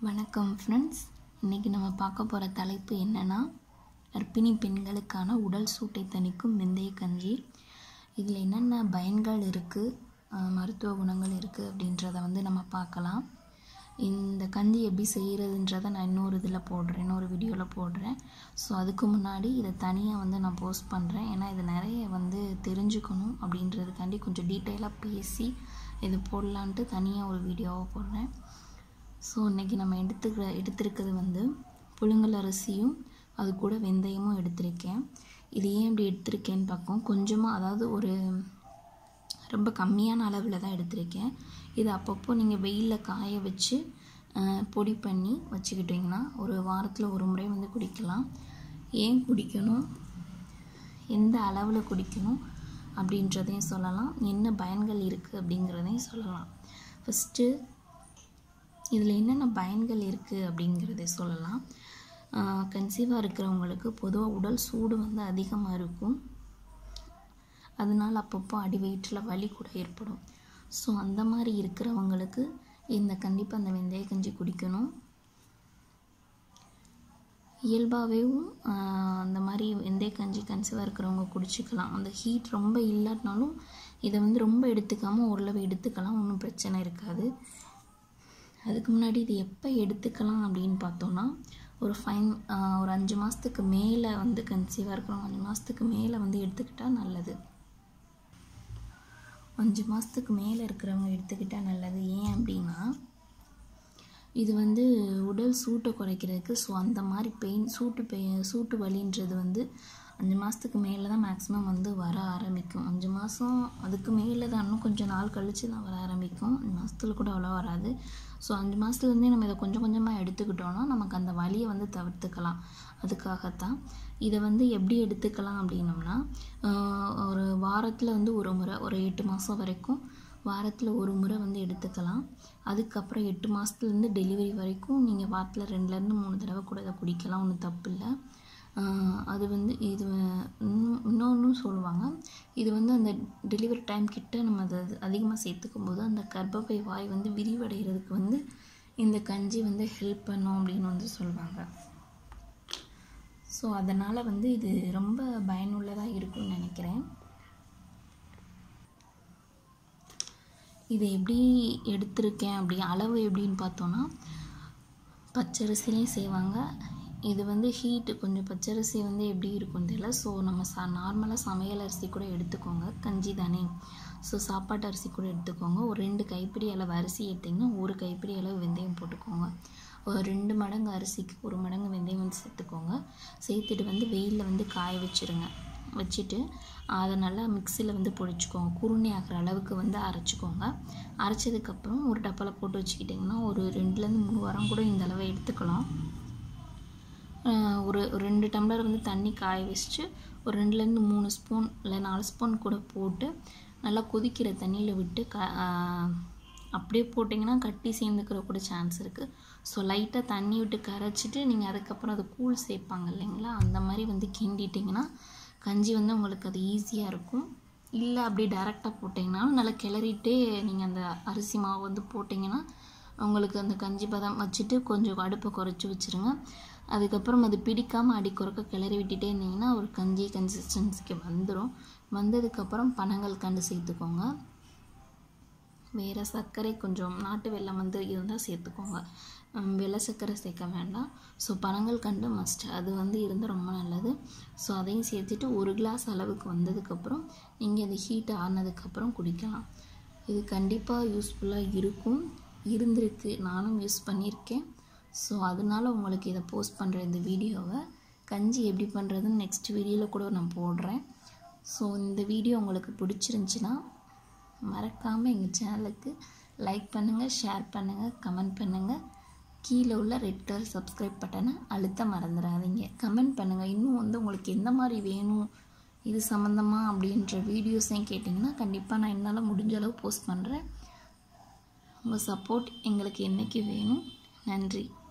வணக்கம் ஃப்ரெண்ட்ஸ் இன்றைக்கி நம்ம பார்க்க போகிற தலைப்பு என்னென்னா கர்ப்பிணி பெண்களுக்கான உடல் சூட்டை தணிக்கும் வெந்தய கஞ்சி இதில் என்னென்ன பயன்கள் இருக்குது மருத்துவ குணங்கள் இருக்குது அப்படின்றத வந்து நம்ம பார்க்கலாம் இந்த கஞ்சி எப்படி செய்கிறதுன்றதை நான் இன்னொரு இதில் போடுறேன் இன்னொரு வீடியோவில் போடுறேன் ஸோ அதுக்கு முன்னாடி இதை தனியாக வந்து நான் போஸ்ட் பண்ணுறேன் ஏன்னா இது நிறைய வந்து தெரிஞ்சுக்கணும் அப்படின்றதுக்காண்டி கொஞ்சம் டீட்டெயிலாக பேசி இது போடலான்ட்டு தனியாக ஒரு வீடியோவை போடுறேன் ஸோ இன்றைக்கி நம்ம எடுத்துக்கிற எடுத்திருக்கிறது வந்து புழுங்கல் அரிசியும் அது கூட வெந்தயமும் எடுத்திருக்கேன் இது ஏன் இப்படி எடுத்திருக்கேன்னு பார்ப்போம் கொஞ்சமாக அதாவது ஒரு ரொம்ப கம்மியான அளவில் தான் எடுத்திருக்கேன் இது அப்பப்போ நீங்கள் வெயிலில் காய வச்சு அஹ், பொடி பண்ணி வச்சுக்கிட்டிங்கன்னா ஒரு வாரத்தில் ஒரு முறை வந்து குடிக்கலாம் ஏன் குடிக்கணும் எந்த அளவில் குடிக்கணும் அப்படின்றதையும் சொல்லலாம் என்ன பயன்கள் இருக்குது அப்படிங்கிறதையும் சொல்லலாம் ஃபஸ்ட்டு இதில் என்னென்ன பயன்கள் இருக்குது அப்படிங்கிறதை சொல்லலாம் கன்சீவாக இருக்கிறவங்களுக்கு பொதுவாக உடல் சூடு வந்து அதிகமாக இருக்கும் அதனால் அப்பப்போ அடி வயிற்றில் வலி கூட ஏற்படும் ஸோ அந்த மாதிரி இருக்கிறவங்களுக்கு இந்த கண்டிப்பாக அந்த வெந்தய கஞ்சி குடிக்கணும் இயல்பாகவேவும் அந்த மாதிரி வெந்தய கஞ்சி கன்சீவாக இருக்கிறவங்க குடிச்சிக்கலாம் அந்த ஹீட் ரொம்ப இல்லாட்டினாலும் இதை வந்து ரொம்ப எடுத்துக்காமல் ஓரளவு எடுத்துக்கலாம் ஒன்றும் பிரச்சனை இருக்காது அதுக்கு முன்னாடி இது எப்போ எடுத்துக்கலாம் அப்படின்னு பார்த்தோன்னா ஒரு ஃபைன் ஒரு அஞ்சு மாதத்துக்கு மேலே வந்து கன்சீவாக இருக்கிறவங்க அஞ்சு மாதத்துக்கு மேலே வந்து எடுத்துக்கிட்டால் நல்லது அஞ்சு மாதத்துக்கு மேலே இருக்கிறவங்க எடுத்துக்கிட்டால் நல்லது ஏன் அப்படின்னா இது வந்து உடல் சூட்டை குறைக்கிறதுக்கு ஸோ அந்த மாதிரி பெயின் சூட்டு பெய் சூட்டு வலின்றது வந்து அஞ்சு மாதத்துக்கு மேலே தான் மேக்ஸிமம் வந்து வர ஆரம்பிக்கும் அஞ்சு மாதம் அதுக்கு மேலே தான் இன்னும் கொஞ்சம் நாள் கழித்து தான் வர ஆரம்பிக்கும் அஞ்சு மாதத்துல கூட அவ்வளோ வராது ஸோ அஞ்சு மாதத்துலேருந்தே நம்ம இதை கொஞ்சம் கொஞ்சமாக எடுத்துக்கிட்டோன்னா நமக்கு அந்த வலியை வந்து தவிர்த்துக்கலாம் அதுக்காகத்தான் இதை வந்து எப்படி எடுத்துக்கலாம் அப்படின்னம்னா ஆஹ் ஒரு வாரத்தில் வந்து ஒரு முறை ஒரு எட்டு மாதம் வரைக்கும் வாரத்தில் ஒரு முறை வந்து எடுத்துக்கலாம் அதுக்கப்புறம் எட்டு மாதத்துலேருந்து டெலிவரி வரைக்கும் நீங்கள் வாரத்தில் ரெண்டுலேருந்து மூணு தடவை கூட இதை குடிக்கலாம் ஒன்றும் தப்பு இல்லை அது வந்து இது இன்னும் இன்னொன்றும் சொல்லுவாங்க இது வந்து அந்த டெலிவரி டைம் கிட்ட நம்ம அதை அதிகமாக சேர்த்துக்கும் போது அந்த கர்ப்பப்பை வாய் வந்து விரிவடைகிறதுக்கு வந்து இந்த கஞ்சி வந்து ஹெல்ப் பண்ணும் அப்படின்னு வந்து சொல்லுவாங்க ஸோ அதனால் வந்து இது ரொம்ப பயனுள்ளதாக இருக்கும்னு நினைக்கிறேன் இது எப்படி எடுத்திருக்கேன் அப்படி அளவு எப்படின்னு பார்த்தோன்னா பச்சரிசிலையும் செய்வாங்க இது வந்து ஹீட்டு கொஞ்சம் பச்சரிசி வந்து எப்படி இருக்கும்னு தெரியல ஸோ நம்ம சா நார்மலாக சமையல் அரிசி கூட எடுத்துக்கோங்க கஞ்சி தானே ஸோ சாப்பாட்டு அரிசி கூட எடுத்துக்கோங்க ஒரு ரெண்டு கைப்பிடி அளவு அரிசி எடுத்திங்கன்னா ஒரு கைப்பிடி அளவு வெந்தயம் போட்டுக்கோங்க ஒரு ரெண்டு மடங்கு அரிசிக்கு ஒரு மடங்கு வெந்தயம் வந்து சேர்த்துக்கோங்க சேர்த்துட்டு வந்து வெயிலில் வந்து காய வச்சுருங்க வச்சுட்டு அதை நல்லா மிக்சியில் வந்து பொடிச்சுக்கோங்க குருணி ஆகிற அளவுக்கு வந்து அரைச்சிக்கோங்க அரைச்சதுக்கப்புறம் ஒரு டப்பாவில் போட்டு வச்சுக்கிட்டிங்கன்னா ஒரு ரெண்டுலேருந்து மூணு வாரம் கூட இந்த அளவை எடுத்துக்கலாம் ஆஹ் ஒரு ஒரு ரெண்டு டம்ளர் வந்து தண்ணி காய வச்சுட்டு ஒரு ரெண்டுலேருந்து மூணு ஸ்பூன் இல்லை நாலு ஸ்பூன் கூட போட்டு நல்லா கொதிக்கிற தண்ணியில் விட்டு க ஆஹ் அப்படியே போட்டிங்கன்னா கட்டி சேர்ந்துக்கிற கூட சான்ஸ் இருக்குது ஸோ லைட்டாக தண்ணி விட்டு கரைச்சிட்டு நீங்கள் அதுக்கப்புறம் அது கூழ் சேர்ப்பாங்க இல்லைங்களா அந்த மாதிரி வந்து கிண்டிட்டிங்கன்னா கஞ்சி வந்து உங்களுக்கு அது ஈஸியாக இருக்கும் இல்லை அப்படி டேரெக்டாக போட்டிங்கனாலும் நல்லா கிளறிட்டே நீங்கள் அந்த அரிசி மாவு வந்து போட்டிங்கன்னா உங்களுக்கு அந்த கஞ்சி பதம் வச்சுட்டு கொஞ்சம் அடுப்பை குறைச்சி வச்சுருங்க அதுக்கப்புறம் அது பிடிக்காமல் அடி குறைக்க கிளறி விட்டுட்டே இருந்தீங்கன்னா ஒரு கஞ்சி கன்சிஸ்டன்சிக்கு வந்துடும் வந்ததுக்கப்புறம் பனங்கள் கண்டு சேர்த்துக்கோங்க வேறு சர்க்கரை கொஞ்சம் நாட்டு வெல்லம் வந்து இருந்தால் சேர்த்துக்கோங்க ஹம், வெள்ளை சர்க்கரை சேர்க்க வேண்டாம் ஸோ பனங்கள் கண்டு மஸ்ட் அது வந்து இருந்தால் ரொம்ப நல்லது ஸோ அதையும் சேர்த்துட்டு ஒரு கிளாஸ் அளவுக்கு வந்ததுக்கப்புறம் நீங்கள் அது ஹீட் ஆனதுக்கப்புறம் குடிக்கலாம் இது கண்டிப்பாக யூஸ்ஃபுல்லாக இருக்கும் இருந்திருக்கு நானும் யூஸ் பண்ணியிருக்கேன் ஸோ அதனால உங்களுக்கு இதை போஸ்ட் பண்ணுற இந்த வீடியோவை கஞ்சி எப்படி பண்ணுறதுன்னு நெக்ஸ்ட் வீடியோவில் கூட நான் போடுறேன் ஸோ இந்த வீடியோ உங்களுக்கு பிடிச்சிருந்துச்சின்னா மறக்காமல் எங்கள் சேனலுக்கு லைக் பண்ணுங்கள் ஷேர் பண்ணுங்கள் கமெண்ட் பண்ணுங்கள் கீழே உள்ள ரெட் கலர் சப்ஸ்கிரைப் பட்டனை அழுத்த மறந்துடாதீங்க கமெண்ட் பண்ணுங்கள் இன்னும் வந்து உங்களுக்கு எந்த மாதிரி வேணும் இது சம்மந்தமாக அப்படின்ற வீடியோஸையும் கேட்டிங்கன்னா கண்டிப்பாக நான் என்னால் முடிஞ்ச அளவு போஸ்ட் பண்ணுறேன் உங்கள் சப்போர்ட் எங்களுக்கு என்றைக்கு வேணும் நன்றி